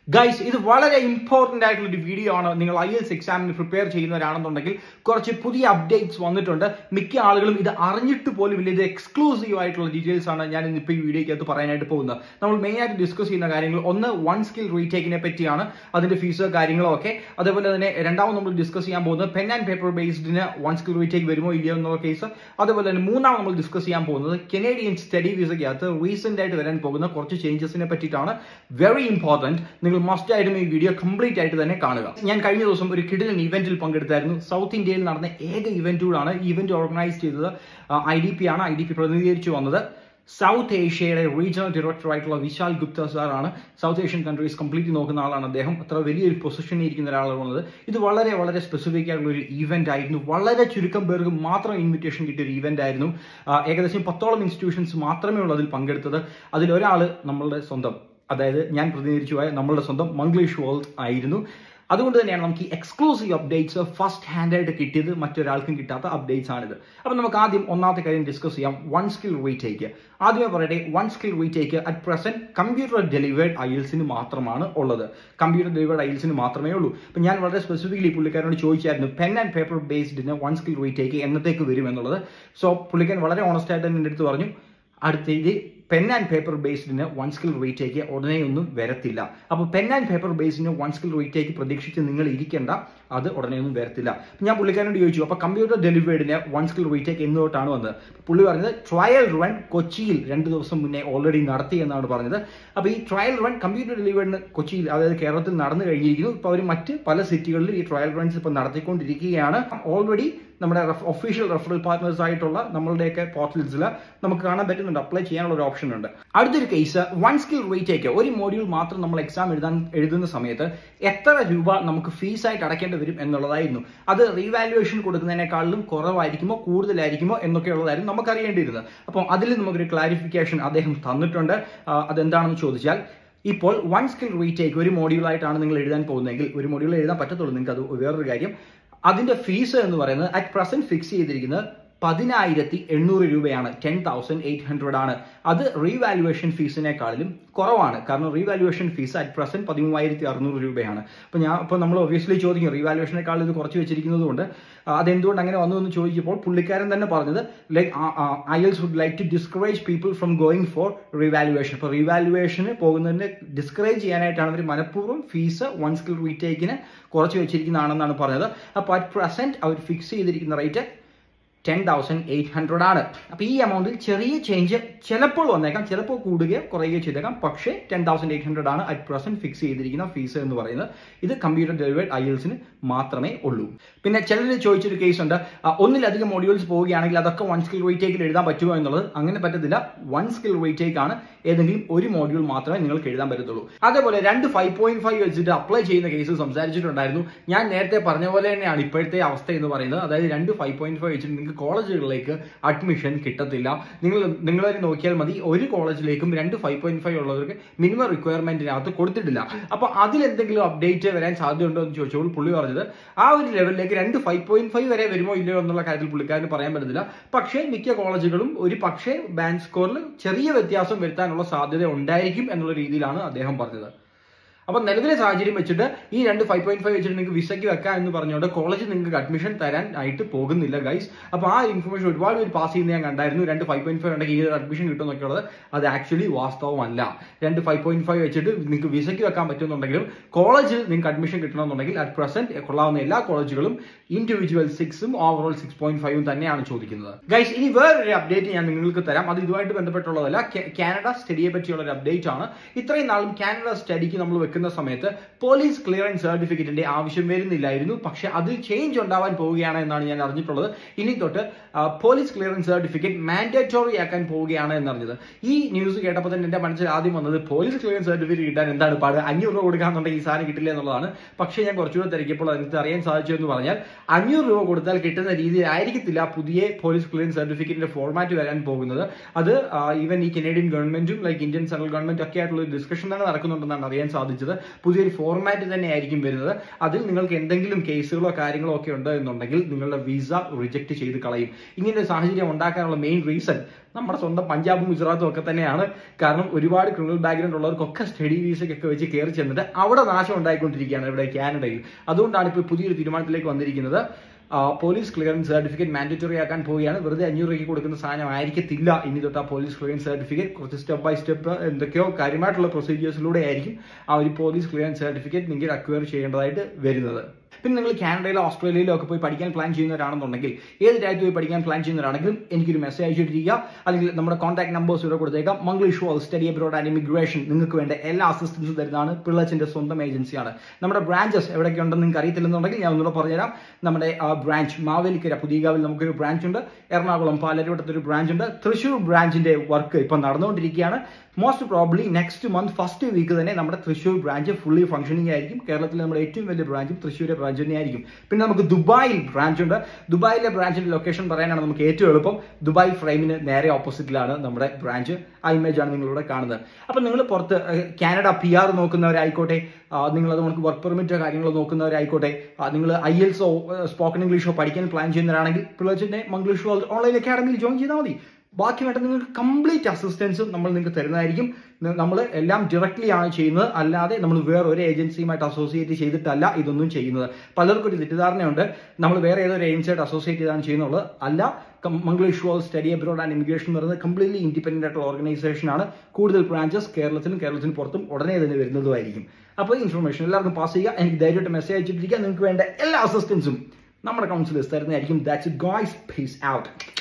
guys ഇത് വളരെ important ആയിട്ടുള്ള ഒരു വീഡിയോ ആണ് നിങ്ങൾ ഐ എസ് എക്സാമിന് പ്രിപ്പയർ ചെയ്യുന്നവരാണെന്നുണ്ടെങ്കിൽ കുറച്ച് പുതിയ അപ്ഡേറ്റ്സ് വന്നിട്ടുണ്ട് മിക്ക ആളുകളും ഇത് അറിഞ്ഞിട്ട് പോലും ഇല്ല ഇത് എക്സ്ക്ലൂസീവ് ആയിട്ടുള്ള ഡീറ്റെയിൽസ് ആണ് ഞാൻ ഇന്നിപ്പോൾ ഈ വീഡിയോയ്ക്കകത്ത് പറയാനായിട്ട് പോകുന്നത് നമ്മൾ മെയിൻ ആയിട്ട് ഡിസ്കസ് ചെയ്യുന്ന കാര്യങ്ങൾ ഒന്ന് വൺ സ്കിൽ റീടേക്കിനെ പറ്റിയാണ് അതിന്റെ ഫീസ് കാര്യങ്ങളോ ഒക്കെ അതേപോലെ തന്നെ രണ്ടാമത് നമ്മൾ ഡിസ്കസ് ചെയ്യാൻ പോകുന്നത് പെൻ ആൻഡ് പേപ്പർ ബേസ്ഡിന് വൺ സ്കിൽ റീടേക്ക് വരുമോ ഇല്ലയോ എന്നുള്ള കേസ് അതേപോലെ തന്നെ മൂന്നാമത് നമ്മൾ ഡിസ്കസ് ചെയ്യാൻ പോകുന്നത് കനേഡിയൻ സ്റ്റഡി വിസയ്ക്കകത്ത് റീസെന്റ് ആയിട്ട് വരാൻ പോകുന്ന കുറച്ച് ചേഞ്ചസിനെ പറ്റിയിട്ടാണ് വെരി ഇമ്പോർട്ടന്റ് നിങ്ങൾ മസ്റ്റ് ആയിട്ടും ഈ വീഡിയോ കംപ്ലീറ്റ് ആയിട്ട് തന്നെ കാണുക ഞാൻ കഴിഞ്ഞ ദിവസം ഒരു കിടിലൻ ഇവന്റിൽ പങ്കെടുത്തായിരുന്നു സൗത്ത് ഇന്ത്യയിൽ നടന്ന ഏക ഇവന്റുകളാണ് ഈ ഇവന്റ് ഓർഗനൈസ് ചെയ്തത് ഐ ഡി പി ആണ് ഐ ഡി പി പ്രതിനിധീകരിച്ചു വന്നത് സൗത്ത് ഏഷ്യയുടെ റീജിയണൽ ഡയറക്ടർ ആയിട്ടുള്ള വിശാൽ ഗുപ്ത സാറാണ് സൗത്ത് ഏഷ്യൻ കൺട്രീസ് കംപ്ലീറ്റ്ലി നോക്കുന്ന ആളാണ് അദ്ദേഹം അത്ര വലിയൊരു പൊസിഷനിൽ ഇരിക്കുന്ന ഒരാളാണ് ഇത് വളരെ വളരെ സ്പെസിഫിക് ആയിട്ടുള്ള ഒരു ഈവന്റ് ആയിരുന്നു വളരെ ചുരുക്കം പേർക്ക് മാത്രം ഇൻവിറ്റേഷൻ കിട്ടിയ ഒരു ഈവന്റ് ആയിരുന്നു ആ, ഏകദേശം പത്തോളം ഇൻസ്റ്റിറ്റ്യൂഷൻസ് മാത്രമേ ഉള്ളൂ അതിൽ പങ്കെടുത്തത് അതിലൊരാൾ നമ്മളുടെ സ്വന്തം അതായത് ഞാൻ പ്രതിനിധീകരിച്ചു പോയ നമ്മളുടെ സ്വന്തം മംഗ്ലീഷ് വേൾഡ് ആയിരുന്നു അതുകൊണ്ട് തന്നെയാണ് നമുക്ക് ഈ എക്സ്ക്ലൂസീവ് അപ്ഡേറ്റ്സ് ഫസ്റ്റ് ഹാൻഡ് ആയിട്ട് കിട്ടിയത് മറ്റൊരാൾക്കും കിട്ടാത്ത അപ്ഡേറ്റ്സ് ആണിത് അപ്പോൾ നമുക്ക് ആദ്യം ഒന്നാമത്തെ കാര്യം ഡിസ്കസ് ചെയ്യാം വൺ സ്കിൽ റീടേക്ക് ആദ്യമേ പറയട്ടെ one skill retake at present computer delivered ഐൽസിന് മാത്രമാണ് ഉള്ളത് കമ്പ്യൂട്ടർ ഡെലിവേർഡ് ഐൽസിന് മാത്രമേ ഉള്ളൂ അപ്പം ഞാൻ വളരെ സ്പെസിഫിക്കലി പുള്ളിക്കാരനോട് ചോദിച്ചായിരുന്നു പെൻ ആൻഡ് പേപ്പർ ബേസ്ഡിന് വൺ സ്കിൽ റീടേക്ക് എന്നത്തേക്ക് വരും എന്നുള്ളത് സോ പുള്ളിക്കാരൻ വളരെ ഓണസ്റ്റ് ആയിട്ട് എൻ്റെ അടുത്ത് പറഞ്ഞു അടുത്ത ഇത് പെൻ ആൻഡ് പേപ്പർ ബേസ്ഡിന് വൺ സ്കിൽ റീടേക്ക് ഉടനെ ഒന്നും വരത്തില്ല അപ്പോൾ പെൻ ആൻഡ് പേപ്പർ ബേസിന് വൺ സ്കിൽ റീടേക്ക് പ്രതീക്ഷിച്ച് നിങ്ങൾ ഇരിക്കേണ്ട അത് ഉടനെ ഒന്നും വരത്തില്ല അപ്പോൾ ഞാൻ പുള്ളിക്കാരനോട് ചോദിച്ചു അപ്പോൾ കമ്പ്യൂട്ടർ ഡെലിവേർഡിന് വൺ സ്കിൽ റീടേക്ക് എന്ന് തൊട്ടാണ് വന്നത് പുള്ളി പറഞ്ഞത് ട്രയൽ റൺ കൊച്ചിയിൽ രണ്ട് ദിവസം മുന്നേ ഓൾറെഡി നടത്തി എന്നാണ് പറഞ്ഞത് അപ്പോൾ ഈ ട്രയൽ റൺ കമ്പ്യൂട്ടർ ഡെലിവേർഡിന് കൊച്ചിയിൽ അതായത് കേരളത്തിൽ നടന്നു കഴിഞ്ഞിരിക്കുന്നു ഇപ്പോൾ അവർ മറ്റ് പല സിറ്റികളിൽ ഈ ട്രയൽ റൺസ് ഇപ്പോൾ നടത്തിക്കൊണ്ടിരിക്കുകയാണ് ഓൾറെഡി നമ്മുടെ ഒഫീഷ്യൽ റെഫറൽ പാർട്ട്നേഴ്സ് ആയിട്ടുള്ള നമ്മളുടെയൊക്കെ പോർട്ടൽസിൽ നമുക്ക് കാണാൻ പറ്റുന്നുണ്ട് അപ്ലൈ ചെയ്യാനുള്ള ഒരു ഓപ്ഷൻ ഉണ്ട് അടുത്തൊരു കേസ് വൺ സ്കിൽ റീടേക്ക് ഒരു മോഡ്യൂൾ മാത്രം നമ്മൾ എക്സാം എഴുതാൻ എഴുതുന്ന സമയത്ത് എത്ര രൂപ നമുക്ക് ഫീസായിട്ട് അടയ്ക്കേണ്ടി വരും എന്നുള്ളതായിരുന്നു അത് റീവാലുവേഷൻ കൊടുക്കുന്നതിനേക്കാളും കുറവായിരിക്കുമോ കൂടുതലായിരിക്കുമോ എന്നൊക്കെയുള്ളതായിരുന്നു നമുക്ക് അറിയേണ്ടിയിരുന്നത് അപ്പം അതിൽ നമുക്കൊരു ക്ലാരിഫിക്കേഷൻ അദ്ദേഹം തന്നിട്ടുണ്ട് ആ, അതെന്താണെന്ന് ചോദിച്ചാൽ ഇപ്പോൾ വൺ സ്കിൽ റീടേക്ക് ഒരു മോഡ്യൂളായിട്ടാണ് നിങ്ങൾ എഴുതാൻ പോകുന്നതെങ്കിൽ ഒരു മോഡ്യൂൾ എഴുതാൻ പറ്റത്തുള്ളൂ നിങ്ങൾക്ക് അത് വേറൊരു കാര്യം അതിന്റെ ഫീസ് എന്ന് പറയുന്നത് അറ്റ് പ്രസന്റ് ഫിക്സ് ചെയ്തിരിക്കുന്നത് പതിനായിരത്തി എണ്ണൂറ് രൂപയാണ് ടെൻ തൗസൻഡ് എയ്റ്റ് ഹൺഡ്രഡ് ആണ് അത് റീവാലുവേഷൻ ഫീസിനേക്കാളിലും കുറവാണ് കാരണം റീവാലുവേഷൻ ഫീസ് അറ്റ് പ്രസന്റ് പതിമൂവായിരത്തി അറുന്നൂറ് രൂപയാണ് അപ്പോൾ ഞാൻ അപ്പോൾ നമ്മൾ ഒബ്വിയസ്ലി ചോദിക്കും റീവാലുവേഷനേക്കാൾ ഇത് കുറച്ച് വെച്ചിരിക്കുന്നത് കൊണ്ട് ആ, അതെന്തുകൊണ്ട് അങ്ങനെ വന്നു എന്ന് ചോദിച്ചപ്പോൾ പുള്ളിക്കാരൻ തന്നെ പറഞ്ഞത് like IELTS would like to discourage people from going for revaluation അപ്പോൾ റീവാലുവേഷന് പോകുന്നതിന് ഡിസ്കറേജ് ചെയ്യാനായിട്ടാണ് അവർ മനഃപൂർവ്വം ഫീസ് വൺ സ്കിൽ റീടേക്കിന് കുറച്ച് വെച്ചിരിക്കുന്നതാണെന്നാണ് പറഞ്ഞത് അപ്പോൾ അറ്റ് പ്രസന്റ് അവർ ഫിക്സ് ചെയ്തിരിക്കുന്ന rate ten thousand eight hundred ആണ് അപ്പോൾ ഈ എമൗണ്ടിൽ ചെറിയ ചേഞ്ച് ചിലപ്പോൾ വന്നേക്കാം ചിലപ്പോൾ കൂടുകയോ കുറയുകയോ ചെയ്തേക്കാം പക്ഷേ ടെൻ തൗസൻഡ് എയ്റ്റ് ഹൺഡ്രഡ് ആണ് അറ്റ് പ്രസന്റ് ഫിക്സ് ചെയ്തിരിക്കുന്ന ഫീസ് എന്ന് പറയുന്നത് ഇത് കമ്പ്യൂട്ടർ ഡെലിവേർഡ് ഐ എൽസിന് മാത്രമേ ഉള്ളൂ പിന്നെ ചിലർ ചോദിച്ചൊരു കേസ് ഉണ്ട് ആ, ഒന്നിലധികം മോഡ്യൂൾസ് പോവുകയാണെങ്കിൽ അതൊക്കെ വൺ സ്കിൽ റീടേക്കിൽ എഴുതാൻ പറ്റുമോ എന്നുള്ളത് അങ്ങനെ പറ്റത്തില്ല വൺ സ്കിൽ റീടേക്ക് ആണ് ഏതെങ്കിലും ഒരു മോഡ്യൂൾ മാത്രമേ നിങ്ങൾക്ക് എഴുതാൻ പറ്റത്തുള്ളൂ അതേപോലെ രണ്ട് ഫൈവ് പോയിന്റ് ഫൈവ് വെച്ചിട്ട് അപ്ലൈ ചെയ്യുന്ന കേസ് സംസാരിച്ചിട്ടുണ്ടായിരുന്നു ഞാൻ നേരത്തെ പറഞ്ഞ പോലെ തന്നെയാണ് ഇപ്പോഴത്തെ അവസ്ഥ എന്ന് പറയുന്നത് അതായത് രണ്ട് ഫൈവ് പോയിന്റ് ഫൈവ് വെച്ചിട്ട് നിങ്ങൾക്ക് കോളേജുകളിലേക്ക് അഡ്മിഷൻ കിട്ടത്തില്ല നിങ്ങൾ നിങ്ങൾ നോക്കിയാൽ മതി ഒരു കോളേജിലേക്കും രണ്ട് ഫൈവ് പോയിന്റ് ഫൈവ് ഉള്ളവർക്ക് മിനിമം റിക്വയർമെന്റിനകത്ത് കൊടുത്തിട്ടില്ല അപ്പൊ അതിലെന്തെങ്കിലും അപ്ഡേറ്റ് വരാൻ സാധ്യതയുണ്ടോ എന്ന് ചോദിച്ചപ്പോൾ പുള്ളി പറഞ്ഞത് ആ ഒരു ലെവലിലേക്ക് രണ്ട് ഫൈവ് പോയിന്റ് ഫൈവ് വരെ വരുമോ ഇല്ലയോ എന്നുള്ള കാര്യത്തിൽ പുള്ളിക്കാരന് പറയാൻ പറ്റത്തില്ല പക്ഷേ മിക്ക കോളേജുകളും ഒരു പക്ഷേ ബാൻഡ് സ്കോറിൽ ചെറിയ വ്യത്യാസം വരുത്താനുള്ള സാധ്യത ഉണ്ടായിരിക്കും എന്നുള്ള രീതിയിലാണ് അദ്ദേഹം പറഞ്ഞത് അപ്പൊ നിലവിലെ സാഹചര്യം വെച്ചിട്ട് ഈ രണ്ട് ഫൈവ് പോയിന്റ് ഫൈവ് വെച്ചിട്ട് നിങ്ങൾക്ക് വിസയ്ക്ക് വെക്കാം എന്ന് പറഞ്ഞുകൊണ്ട് കോളേജിൽ നിങ്ങൾക്ക് അഡ്മിഷൻ തരാൻ ആയിട്ട് പോകുന്നില്ല ഗൈസ് അപ്പൊ ആ ഇൻഫർമേഷൻ ഒരുപാട് പേര് പാസ് ചെയ്യുന്ന ഞാൻ കണ്ടായിരുന്നു രണ്ട് ഫൈവ് പോയിന്റ് ഫൈവ് ഉണ്ടെങ്കിൽ ഈ അഡ്മിഷൻ കിട്ടും എന്നൊക്കെ ഉള്ളത് അത് ആക്ച്വലി വാസ്തവമല്ല രണ്ട് ഫൈവ് പോയിന്റ് ഫൈവ് വെച്ചിട്ട് നിങ്ങൾക്ക് വിസയ്ക്ക് വെക്കാൻ പറ്റുന്നുണ്ടെങ്കിലും കോളേജിൽ നിങ്ങൾക്ക് അഡ്മിഷൻ കിട്ടണമെന്നുണ്ടെങ്കിൽ അറ്റ് പ്രസന്റ് കൊള്ളാവുന്ന എല്ലാ കോളേജുകളും ഇൻഡിവിജ്വൽ സിക്സും ഓവറോൾ സിക്സ് പോയിന്റ് ഫൈവും തന്നെയാണ് ചോദിക്കുന്നത് ഗൈസ് ഇനി വേറൊരു അപ്ഡേറ്റ് ഞാൻ നിങ്ങൾക്ക് തരാം അത് ഇതുമായിട്ട് ബന്ധപ്പെട്ടുള്ളതല്ല കെ- കാനഡ സ്റ്റഡിയെ പറ്റിയുള്ള ഒരു അപ്ഡേറ്റ് ആണ് ഇത്രയും നാളും കാനഡ സ്റ്റഡിക്ക് നമ്മൾ വെക്കുന്ന സമയത്ത് പോലീസ് ക്ലിയറൻസ് സർട്ടിഫിക്കറ്റിന്റെ ആവശ്യം വരുന്നില്ലായിരുന്നു പക്ഷെ അതിൽ ചേഞ്ച് ഉണ്ടാവാൻ പോവുകയാണ് എന്നാണ് ഞാൻ അറിഞ്ഞിട്ടുള്ളത് ഇനി തൊട്ട് ആ, പോലീസ് ക്ലിയറൻസ് സർട്ടിഫിക്കറ്റ് മാൻഡേറ്ററി ആക്കാൻ പോവുകയാണ് എന്നറിഞ്ഞത് ഈ ന്യൂസ് കേട്ടപ്പോൾ തന്നെ എന്റെ മനസ്സിൽ ആദ്യം വന്നത് പോലീസ് ക്ലിയറൻസ് സർട്ടിഫിക്കറ്റ് കിട്ടാൻ എന്താണ് പാട് അഞ്ഞൂറ് രൂപ കൊടുക്കാന്നുണ്ടെങ്കിൽ ഈ സാധനം കിട്ടില്ല എന്നുള്ളതാണ് പക്ഷേ ഞാൻ കുറച്ചുകൂടെ തിരക്കിയപ്പോൾ എനിക്ക് അറിയാൻ സാധിച്ചു എന്ന് പറഞ്ഞാൽ അഞ്ഞൂറ് രൂപ കൊടുത്താൽ കിട്ടുന്ന രീതിയിലായിരിക്കത്തില്ല പുതിയ പോലീസ് ക്ലിയറൻസ് സർട്ടിഫിക്കറ്റിന്റെ ഫോർമാറ്റ് വരാൻ പോകുന്നത് അത് ഈവൻ ഈ കനേഡിയൻ ഗവൺമെന്റും ലൈക്ക് ഇന്ത്യൻ സെൻട്രൽ ഗവൺമെന്റ് ഒക്കെ ആയിട്ടുള്ള ഒരു ഡിസ്കഷൻ തന്നെ നടക്കുന്നുണ്ടെന്നാണ് അറിയാൻ സാധിച്ചത് തീരുമാനിച്ചത് പുതിയൊരു ഫോർമാറ്റ് തന്നെ ആയിരിക്കും വരുന്നത് അതിൽ നിങ്ങൾക്ക് എന്തെങ്കിലും കേസുകളോ കാര്യങ്ങളോ ഒക്കെ ഉണ്ട് എന്നുണ്ടെങ്കിൽ നിങ്ങളുടെ വിസ റിജക്ട് ചെയ്ത് കളയും ഇങ്ങനെ ഒരു സാഹചര്യം ഉണ്ടാക്കാനുള്ള മെയിൻ റീസൺ നമ്മുടെ സ്വന്തം പഞ്ചാബും ഗുജറാത്തും ഒക്കെ തന്നെയാണ് കാരണം ഒരുപാട് ക്രിമിനൽ ബാക്ക്ഗ്രൗണ്ട് ഉള്ളവർക്കൊക്കെ സ്റ്റഡി വീസയ്ക്കൊക്കെ വെച്ച് കയറി ചെന്നിട്ട് അവിടെ നാശം ഉണ്ടായിക്കൊണ്ടിരിക്കുകയാണ് ഇവിടെ കാനഡയിൽ അതുകൊണ്ടാണ് ഇപ്പോൾ പുതിയൊരു തീരുമാനത്തിലേക്ക് വന്നിരിക്കുന്നത് പോലീസ് ക്ലിയറൻസ് സർട്ടിഫിക്കറ്റ് മാൻഡറ്ററി ആക്കാൻ പോവുകയാണ് വെറുതെ അഞ്ഞൂറ് രൂപയ്ക്ക് കൊടുക്കുന്ന സാധനം ആയിരിക്കത്തില്ല ഇനി തൊട്ട് ആ പോലീസ് ക്ലിയറൻസ് സർട്ടിഫിക്കറ്റ് കുറച്ച് സ്റ്റെപ്പ് ബൈ സ്റ്റെപ്പ് എന്തൊക്കെയോ കാര്യമായിട്ടുള്ള പ്രൊസീജിയേഴ്സിലൂടെ ആയിരിക്കും ആ ഒരു പോലീസ് ക്ലിയറൻസ് സർട്ടിഫിക്കറ്റ് നിങ്ങൾക്ക് അക്വയർ ചെയ്യേണ്ടതായിട്ട് വരുന്നത് പിന്നെ നിങ്ങൾ കാനഡയിലോ ഓസ്ട്രേലിയയിലോ ഒക്കെ പോയി പഠിക്കാൻ പ്ലാൻ ചെയ്യുന്നവരാണെന്നുണ്ടെങ്കിൽ ഏത് രാജ്യത്ത് പോയി പഠിക്കാൻ പ്ലാൻ ചെയ്യുന്നവരാണെങ്കിലും എനിക്കൊരു മെസ്സേജ് അയച്ചിട്ടിരിക്കുക അല്ലെങ്കിൽ നമ്മുടെ കോൺടാക്ട് നമ്പേഴ്സ് ഇവിടെ കൊടുത്തേക്കാം Manglish world study abroad and immigration നിങ്ങൾക്ക് വേണ്ട എല്ലാ അസിസ്റ്റൻസും തരുന്നതാണ് പിള്ളച്ചിന്റെ സ്വന്തം ഏജൻസിയാണ് നമ്മുടെ ബ്രാഞ്ചസ് എവിടെയൊക്കെ ഉണ്ടെന്ന് നിങ്ങൾക്ക് അറിയത്തില്ലെന്നുണ്ടെങ്കിൽ ഞാൻ ഒന്നുകൂടെ പറഞ്ഞുതരാം നമ്മുടെ ബ്രാഞ്ച് മാവേലിക്കര പുതിയകാവിൽ നമുക്കൊരു ബ്രാഞ്ച് ഉണ്ട് എറണാകുളം പാലരുവട്ടത്ത് ഒരു ബ്രാഞ്ച് ഉണ്ട് തൃശ്ശൂർ ബ്രാഞ്ചിന്റെ വർക്ക് ഇപ്പം നടന്നുകൊണ്ടിരിക്കുകയാണ് most probably next month first week തന്നെ നമ്മുടെ തൃശ്ശൂർ ബ്രാഞ്ച് ഫുള്ളി ഫംഗ്ഷനിങ് ആയിരിക്കും കേരളത്തിലെ നമ്മുടെ ഏറ്റവും വലിയ ബ്രാഞ്ചും തൃശ്ശൂരെ ബ്രാഞ്ച് തന്നെയായിരിക്കും പിന്നെ നമുക്ക് ദുബായിൽ ബ്രാഞ്ച് ഉണ്ട് ദുബായിലെ ബ്രാഞ്ചിന്റെ ലൊക്കേഷൻ പറയാനാണ് നമുക്ക് ഏറ്റവും എളുപ്പം ദുബായ് ഫ്രെയിമിന് നേരെ ഓപ്പോസിറ്റിലാണ് നമ്മുടെ ബ്രാഞ്ച് ആ ഇമേജ് ആണ് നിങ്ങളിവിടെ കാണുന്നത് അപ്പം നിങ്ങൾ പുറത്ത് കാനഡ പി ആർ നോക്കുന്നവരായിക്കോട്ടെ നിങ്ങൾ അതുകൊണ്ട് വർക്ക് പെർമിറ്റോ കാര്യങ്ങളോ നോക്കുന്നവരായിക്കോട്ടെ നിങ്ങൾ ഐ എൽസോ സ്പോക്കൺ ഇംഗ്ലീഷോ പഠിക്കാൻ പ്ലാൻ ചെയ്യുന്നവരാണെങ്കിൽ പിള്ളേച്ചിന്റെ മംഗ്ലീഷ് ഓൺലൈൻ അക്കാഡമിയിൽ ജോയിൻ ചെയ്താൽ മതി ബാക്കി വേണ്ട നിങ്ങൾക്ക് കംപ്ലീറ്റ് അസിസ്റ്റൻസും നമ്മൾ നിങ്ങൾക്ക് തരുന്നതായിരിക്കും നമ്മൾ എല്ലാം ഡയറക്റ്റ്ലി ആണ് ചെയ്യുന്നത് അല്ലാതെ നമ്മൾ വേറെ ഒരു ഏജൻസിയുമായിട്ട് അസോസിയേറ്റ് ചെയ്തിട്ടല്ല ഇതൊന്നും ചെയ്യുന്നത് പലർക്കും ഒരു തെറ്റിദ്ധാരണയുണ്ട് നമ്മൾ വേറെ ഏതൊരു ഏജൻസിയായിട്ട് അസോസിയേറ്റ് ചെയ്താണ് ചെയ്യുന്നുള്ളത് അല്ല Manglish world study abroad and immigration എന്ന് പറയുന്നത് കംപ്ലീറ്റ്ലി ഇൻഡിപെൻഡന്റ് ആയിട്ടുള്ള ഓർഗനൈസേഷൻ ആണ് കൂടുതൽ ബ്രാഞ്ചസ് കേരളത്തിലും കേരളത്തിന് പുറത്തും ഉടനെ തന്നെ വരുന്നതുമായിരിക്കും അപ്പോൾ ഇൻഫർമേഷൻ എല്ലാവർക്കും പാസ് ചെയ്യുക എനിക്ക് ധൈര്യമായിട്ട് മെസ്സേജ് അയച്ചിട്ടിരിക്കുക നിങ്ങൾക്ക് വേണ്ട എല്ലാ അസിസ്റ്റൻസും നമ്മുടെ കൗൺസിലേഴ്സ് തരുന്നതായിരിക്കും that's it guys peace out